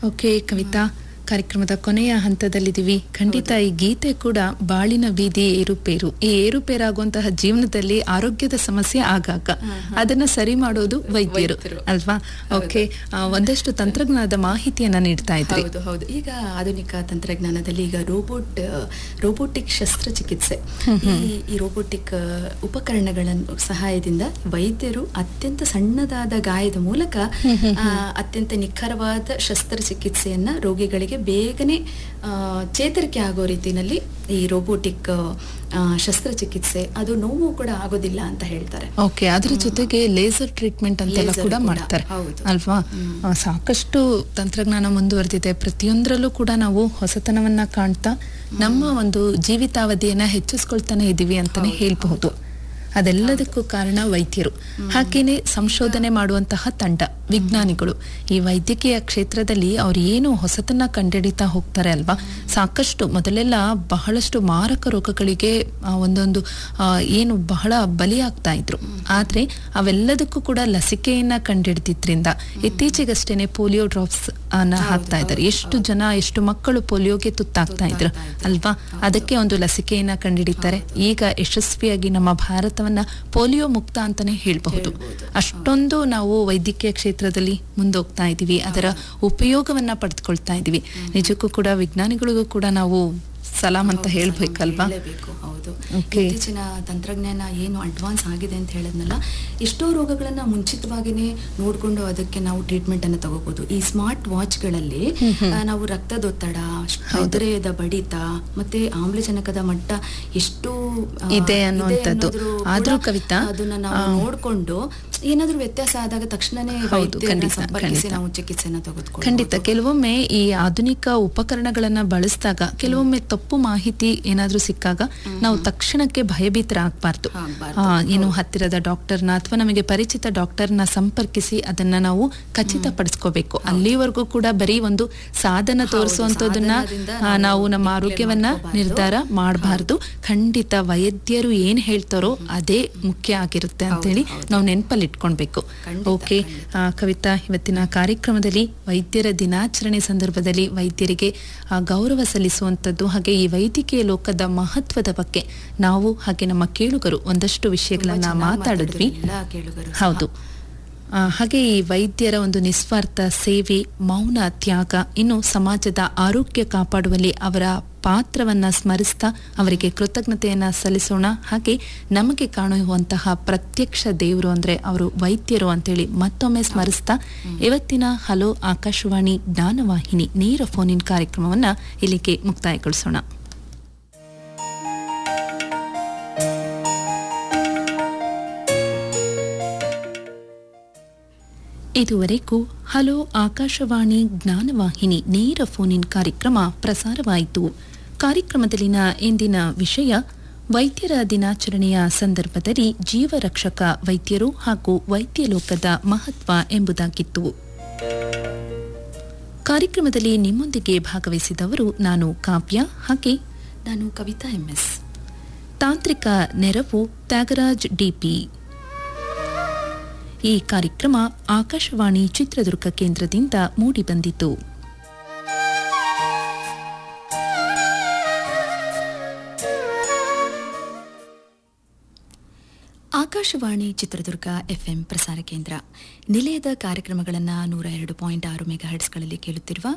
Okay Kavita ಕಾರ್ಯಕ್ರಮದ ಕೊನೆಯ ಹಂತದಲ್ಲಿದ್ದೀವಿ ಖಂಡಿತ ಈ ಗೀತೆ ಕೂಡ ಬಾಳಿನ ಬೀದಿ ಏರುಪೇರು ಈ ಏರುಪೇರಾಗುವಂತಹ ಜೀವನದಲ್ಲಿ ಆರೋಗ್ಯದ ಸಮಸ್ಯೆ ಆಗಾಗ ಅದನ್ನ ಸರಿ ಮಾಡೋದು ವೈದ್ಯರು ವೈದ್ಯರು. ಅಲ್ವಾ ಓಕೆ ಆ, ಒಂದಷ್ಟು ತಂತ್ರಜ್ಞಾನದ ಮಾಹಿತಿಯನ್ನ ನೀಡ್ತಾ ಇದ್ರಿ ಹೌದು ಹೌದು ಈಗ ಆಧುನಿಕ ತಂತ್ರಜ್ಞಾನದಲ್ಲಿ ಈಗ ರೋಬೋಟ್ ರೋಬೋಟಿಕ್ ಶಸ್ತ್ರಚಿಕಿತ್ಸೆ ಈ ಈ ರೋಬೋಟಿಕ್ ಉಪಕರಣಗಳ ಸಹಾಯದಿಂದ ವೈದ್ಯರು ಅತ್ಯಂತ ಸಣ್ಣದಾದ ಗಾಯದ ಮೂಲಕ ಆ, ಅತ್ಯಂತ ನಿಖರವಾದ ಶಸ್ತ್ರಚಿಕಿತ್ಸೆಯನ್ನ ರೋಗಿಗಳಿಗೆ ಬೇಗನೆ ಆ, ಚೇತರಿಕೆ ಆಗೋ ರೀತಿನಲ್ಲಿ ಈ ರೋಬೋಟಿಕ್ ಆ, ಶಸ್ತ್ರಚಿಕಿತ್ಸೆ ಅದು ನೋವು ಕೂಡ ಆಗೋದಿಲ್ಲ ಅಂತ ಹೇಳ್ತಾರೆ ಓಕೆ ಅದ್ರ ಜೊತೆಗೆ ಲೇಸರ್ ಟ್ರೀಟ್ಮೆಂಟ್ ಅಂತೆಲ್ಲ Laser ಕೂಡ ಕೂಡ, ಮಾಡ್ತಾರೆ ಹೌದು. ಅಲ್ವಾ ಆ, ಸಾಕಷ್ಟು ತಂತ್ರಜ್ಞಾನ ಮುಂದುವರೆದಿದೆ ಪ್ರತಿಯೊಂದರಲ್ಲೂ ಕೂಡ ನಾವು ಹೊಸತನವನ್ನ ಕಾಣ್ತಾ ನಮ್ಮ ಒಂದು ಜೀವಿತಾವಧಿಯನ್ನ ಹೆಚ್ಚಿಸ್ಕೊಳ್ತಾನೆ ಇದೀವಿ ಅಂತಾನೆ ಹೇಳ್ಬಹುದು ಅದೆಲ್ಲದಕ್ಕೂ ಕಾರಣ ವೈದ್ಯರು ಹಾಗೇನೆ ಸಂಶೋಧನೆ ಮಾಡುವಂತಹ ತಂಡ ವಿಜ್ಞಾನಿಗಳು ಈ ವೈದ್ಯಕೀಯ ಕ್ಷೇತ್ರದಲ್ಲಿ ಅವ್ರು ಏನು ಹೊಸತನ್ನ ಕಂಡುಹಿಡಿತಾ ಹೋಗ್ತಾರೆ ಅಲ್ವಾ ಸಾಕಷ್ಟು ಮೊದಲೆಲ್ಲ ಬಹಳಷ್ಟು ಮಾರಕ ರೋಗಗಳಿಗೆ ಆ, ಒಂದೊಂದು ಆ, ಏನು ಬಹಳ ಬಲಿಯಾಗ್ತಾ ಇದ್ರು ಆದ್ರೆ ಅವೆಲ್ಲದಕ್ಕೂ ಕೂಡ ಲಸಿಕೆಯನ್ನ ಕಂಡುಹಿಡಿದಿದ್ರಿಂದ ಇತ್ತೀಚೆಗಷ್ಟೇನೆ ಪೋಲಿಯೋ ಡ್ರಾಪ್ಸ್ ಅನ್ನ ಹಾಕ್ತಾ ಇದ್ದಾರೆ ಎಷ್ಟು ಜನ ಎಷ್ಟು ಮಕ್ಕಳು ಪೋಲಿಯೋಗೆ ತುತ್ತಾಗ್ತಾ ಇದ್ರು ಅಲ್ವಾ ಅದಕ್ಕೆ ಒಂದು ಲಸಿಕೆಯನ್ನ ಕಂಡುಹಿಡಿತಾರೆ ಈಗ ಯಶಸ್ವಿಯಾಗಿ ನಮ್ಮ ಭಾರತವನ್ನ ಪೋಲಿಯೋ ಮುಕ್ತ ಅಂತಾನೆ ಹೇಳ್ಬಹುದು ಅಷ್ಟೊಂದು ನಾವು ವೈದ್ಯಕೀಯ ಕ್ಷೇತ್ರದಲ್ಲಿ ಮುಂದೋಗ್ತಾ ಇದೀವಿ ಅದರ ಉಪಯೋಗವನ್ನ ಪಡೆದುಕೊಳ್ತಾ ಇದೀವಿ ನಿಜಕ್ಕೂ ಕೂಡ ವಿಜ್ಞಾನಿಗಳಿಗೂ ಕೂಡ ನಾವು ಸಲಾಂ ಅಂತ ಹೇಳ್ಬೇಕಲ್ವಾ ಹೇಳಬೇಕು ಹೌದು Okay. ಇತ್ತೀಚಿನ ತಂತ್ರಜ್ಞಾನ ಏನು ಅಡ್ವಾನ್ಸ್ ಆಗಿದೆ ಅಂತ ಹೇಳಿದ್ನಲ್ಲ ಎಷ್ಟೋ ರೋಗಗಳನ್ನ ಮುಂಚಿತವಾಗಿನೇ ನೋಡ್ಕೊಂಡು ಅದಕ್ಕೆ ನಾವು ಟ್ರೀಟ್ಮೆಂಟ್ ಅನ್ನ ತಗೋಬಹುದು ಈ ಸ್ಮಾರ್ಟ್ ವಾಚ್ಗಳಲ್ಲಿ ಆ, ನಾವು ರಕ್ತದೊತ್ತಡ ಹೃದಯದ ಬಡಿತ ಮತ್ತೆ ಆಮ್ಲಜನಕದ ಮಟ್ಟ ಎಷ್ಟು ಆ, ಇದೆ ಅನ್ನುವಂಥದ್ದು. ಅನ್ನೋದ್ರ ಆದ್ರೂ ಕೂಡ ಕವಿತಾ, ಅದನ್ನ ನಾವು ಆ, ನೋಡ್ಕೊಂಡು ಏನಾದ್ರೂ ವ್ಯತ್ಯಾಸ ಆದಾಗ ತಕ್ಷಣನೇ ಹೌದು, ವೈದ್ಯರನ್ನ ಖಂಡಿತ, ಸಂಪರ್ಕಿಸಿ ಖಂಡಿತ. ನಾವು ಚಿಕಿತ್ಸೆನ ತೆಗೆದುಕೊಳ್ಳಬಹುದು ಖಂಡಿತ ಕೆಲವೊಮ್ಮೆ ಈ ಆಧುನಿಕ ಉಪಕರಣಗಳನ್ನ ಬಳಸಿದಾಗ ಕೆಲವೊಮ್ಮೆ ತಪ್ಪು ಮಾಹಿತಿ ಏನಾದ್ರೂ ಸಿಕ್ಕಾಗ ನಾವು ತಕ್ಷಣಕ್ಕೆ ಭಯಭೀತರಾಗಬಾರ್ದು ಆಗ್ಬಾರ್ದು. ಏನು ಹತ್ತಿರದ ಡಾಕ್ಟರ್ನ ಅಥವಾ ನಮಗೆ ಪರಿಚಿತ ಡಾಕ್ಟರ್ನ ಸಂಪರ್ಕಿಸಿ ಅದನ್ನ ನಾವು ಖಚಿತಪಡಿಸ್ಕೋಬೇಕು ಅಲ್ಲಿವರೆಗೂ ಕೂಡ ಬರೀ ಒಂದು ಸಾಧನ ತೋರಿಸುವಂತದನ್ನ ಸಾಧನದಿಂದ ಆ, ನಾವು ನಾವು ನಮ್ಮ ಡಿಪ್ಲೈ ಆರೋಗ್ಯವನ್ನ ಮಾಡ್ಕೋಬಾರ್ದು. ನಿರ್ಧಾರ ಮಾಡಬಾರ್ದು ಖಂಡಿತ ವೈದ್ಯರು ಏನ್ ಹೇಳ್ತಾರೋ ಅದೇ ಮುಖ್ಯ ಆಗಿರುತ್ತೆ ಅಂತೇಳಿ ನಾವು ನೆನಪಲ್ಲಿ ಇಟ್ಕೊಳ್ಬೇಕು ಖಂಡಿತ, ಓಕೆ ಆ, ಕವಿತಾ ಇವತ್ತಿನ ಕಾರ್ಯಕ್ರಮದಲ್ಲಿ ವೈದ್ಯರ ದಿನಾಚರಣೆ ಸಂದರ್ಭದಲ್ಲಿ ವೈದ್ಯರಿಗೆ ಆ, ಗೌರವ ಸಲ್ಲಿಸುವಂಥದ್ದು ಹಾಗೆ ಈ ವೈದ್ಯಕೀಯ ಲೋಕದ ಮಹತ್ವದ ಬಗ್ಗೆ ನಾವು ಹಾಗೆ ನಮ್ಮ ಕೇಳುಗರು ಒಂದಷ್ಟು ವಿಷಯಗಳನ್ನ ತುಂಬಾ ಚೆನ್ನಾಗಿ ಮಾತಾಡಿದ್ವಿ ಮಾತಾಡಿದ್ರು ಎಲ್ಲ ಕೇಳುಗರು ಸಹ. ಹೌದು ಆ, ಹಾಗೆ ಈ ವೈದ್ಯರ ಒಂದು ನಿಸ್ವಾರ್ಥ ಸೇವೆ ಮೌನ ತ್ಯಾಗ ಇನ್ನು ಸಮಾಜದ ಆರೋಗ್ಯ ಕಾಪಾಡುವಲ್ಲಿ ಅವರ ಪಾತ್ರವನ್ನ ಸ್ಮರಿಸ್ತಾ ಅವರಿಗೆ ಕೃತಜ್ಞತೆಯನ್ನ ಸಲ್ಲಿಸೋಣ ಹಾಗೆ ನಮಗೆ ಕಾಣುವಂತಹ ಪ್ರತ್ಯಕ್ಷ ದೇವರು ಅಂದ್ರೆ ಅವರು ವೈದ್ಯರು ಅಂತೇಳಿ ಮತ್ತೊಮ್ಮೆ ಸ್ಮರಿಸ್ತಾ ಇವತ್ತಿನ ಹಲೋ ಆಕಾಶವಾಣಿ ಜ್ಞಾನವಾಹಿನಿ ನೇರ ಫೋನ್ ಇನ್ ಕಾರ್ಯಕ್ರಮವನ್ನ ಇಲ್ಲಿಗೆ ಮುಕ್ತಾಯಗೊಳಿಸೋಣ ಇದುವರೆಗೂ ಹಲೋ ಆಕಾಶವಾಣಿ ಜ್ಞಾನವಾಹಿನಿ ನೇರ ಫೋನ್ ಇನ್ ಕಾರ್ಯಕ್ರಮ ಪ್ರಸಾರವಾಯಿತು ಕಾರ್ಯಕ್ರಮದಲ್ಲಿನ ಇಂದಿನ ವಿಷಯ ವೈದ್ಯರ ದಿನಾಚರಣೆಯ ಸಂದರ್ಭದಲ್ಲಿ ಜೀವರಕ್ಷಕ ವೈದ್ಯರು ಹಾಗೂ ವೈದ್ಯ ಲೋಕದ ಮಹತ್ವ ಎಂಬುದಾಗಿತ್ತು ಕಾರ್ಯಕ್ರಮದಲ್ಲಿ ನಿಮ್ಮೊಂದಿಗೆ ಭಾಗವಹಿಸಿದವರು ನಾನು ಕಾವ್ಯ ಹಾಗೆ ನಾನು ಕವಿತಾ ಎಂ ಎಸ್ ತಾಂತ್ರಿಕ ನೆರವು ತ್ಯಾಗರಾಜ್ ಡಿಪಿ ಈ ಕಾರ್ಯಕ್ರಮ ಆಕಾಶವಾಣಿ ಚಿತ್ರದುರ್ಗ ಕೇಂದ್ರದಿಂದ ಮೂಡಿಬಂದಿತು ಆಕಾಶವಾಣಿ ಚಿತ್ರದುರ್ಗ ಎಫ್ಎಂ ಪ್ರಸಾರ ಕೇಂದ್ರ ನಿಲಯದ ಕಾರ್ಯಕ್ರಮಗಳನ್ನು ನೂರ ಎರಡು ಪಾಯಿಂಟ್ ಆರು ಮೆಗಾ ಹರ್ಟ್ಸ್ಗಳಲ್ಲಿ ಕೇಳುತ್ತಿರುವ